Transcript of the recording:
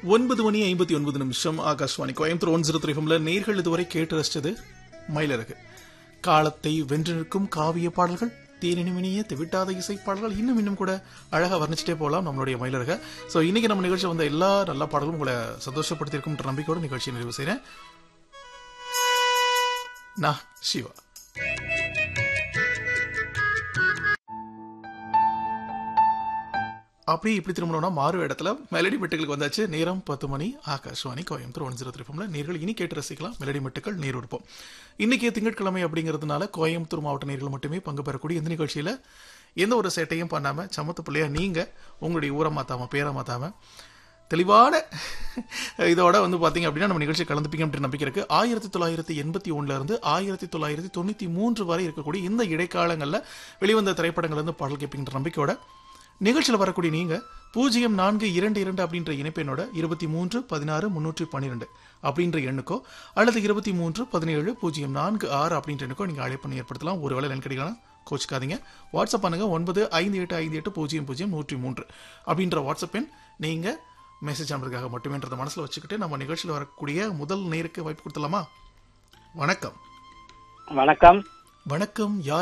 ஒன்பது மணி ஐம்பத்தி ஒன்பது நிமிஷம் Akashvani Coimbatore one zero three நேர்கள் இதுவரை கேட்டு ரசிச்சது மயிலரகு காலத்தை வென்று நிற்கும் காவிய பாடல்கள் தேனினுமினிய தெவிட்டாத இசை பாடல்கள் இன்னும் இன்னும் கூட அழகா வர்ணிச்சுட்டே போகலாம் நம்மளுடைய மயிலரக சோ இன்னைக்கு நம்ம நிகழ்ச்சி வந்த எல்லா நல்ல பாடல்களும் உங்களை சந்தோஷப்படுத்தியிருக்கும் நம்பிக்கையோட நிகழ்ச்சியை நிறைவு செய்றேன் நான் சிவா அப்படி இப்படி திரும்பணும்னா மாறு இடத்துல மெலடி மெட்டுகளுக்கு வந்தாச்சு நேரம் பத்து மணி Akashvani Coimbatore one zero three நேர்கள் இனி கேட்டு ரசிக்கலாம் மெலடி மெட்டுக்கள் நீர் உடுப்போம் இன்னைக்கு திங்கட்கிழமை அப்படிங்கிறதுனால கோயம்புத்தூர் மாவட்ட நேர்கள் மட்டுமே பங்கு பெறக்கூடிய இந்த நிகழ்ச்சியில எந்த ஒரு சேட்டையும் பண்ணாம சமத்து பிள்ளையா நீங்க உங்களுடைய ஊரை மாத்தாம பேரை மாத்தாம தெளிவான இதோட வந்து பாத்தீங்க அப்படின்னா நம்ம நிகழ்ச்சி கலந்துப்பீங்க அப்படின்னு நம்பிக்கை இருக்கு ஆயிரத்தி தொள்ளாயிரத்தி எண்பத்தி ஒண்ணுல இருந்து ஆயிரத்தி தொள்ளாயிரத்தி தொண்ணூத்தி மூன்று வரை இருக்கக்கூடிய இந்த இடைக்காலங்கள்ல வெளிவந்த திரைப்படங்கள்ல இருந்து பாடல் கேட்பீங்கிற நம்பிக்கையோட நிகழ்ச்சியில் வரக்கூடிய நீங்க பூஜ்ஜியம் நான்கு இரண்டு இரண்டு அப்படின்ற இணைப்பெண்ணோட இருபத்தி மூன்று பதினாறு முன்னூற்றி பன்னிரெண்டு அப்படின்ற எண்ணுக்கோ அல்லது இருபத்தி மூன்று பதினேழு பூஜ்ஜியம் நான்கு ஆறு அப்படின்ற எண்ணுக்கோ நீங்க அழைப்பு ஏற்படுத்தலாம் ஒருவேளை லைன் கிடைக்கலாம் கோச்சிக்காதீங்க வாட்ஸ்அப் பண்ணுங்க ஒன்பது ஐந்து எட்டு ஐந்து எட்டு பூஜ்ஜியம் பூஜ்ஜியம் நூற்றி மூன்று அப்படின்ற வாட்ஸ்அப் எண் நீங்க மெசேஜ் அனுப்புறதுக்காக மட்டுமேன்றத மனசுல வச்சுக்கிட்டு நம்ம நிகழ்ச்சியில் வரக்கூடிய முதல் நேருக்கு வாய்ப்பு கொடுத்துலாமா வணக்கம் வணக்கம் வணக்கம் யார்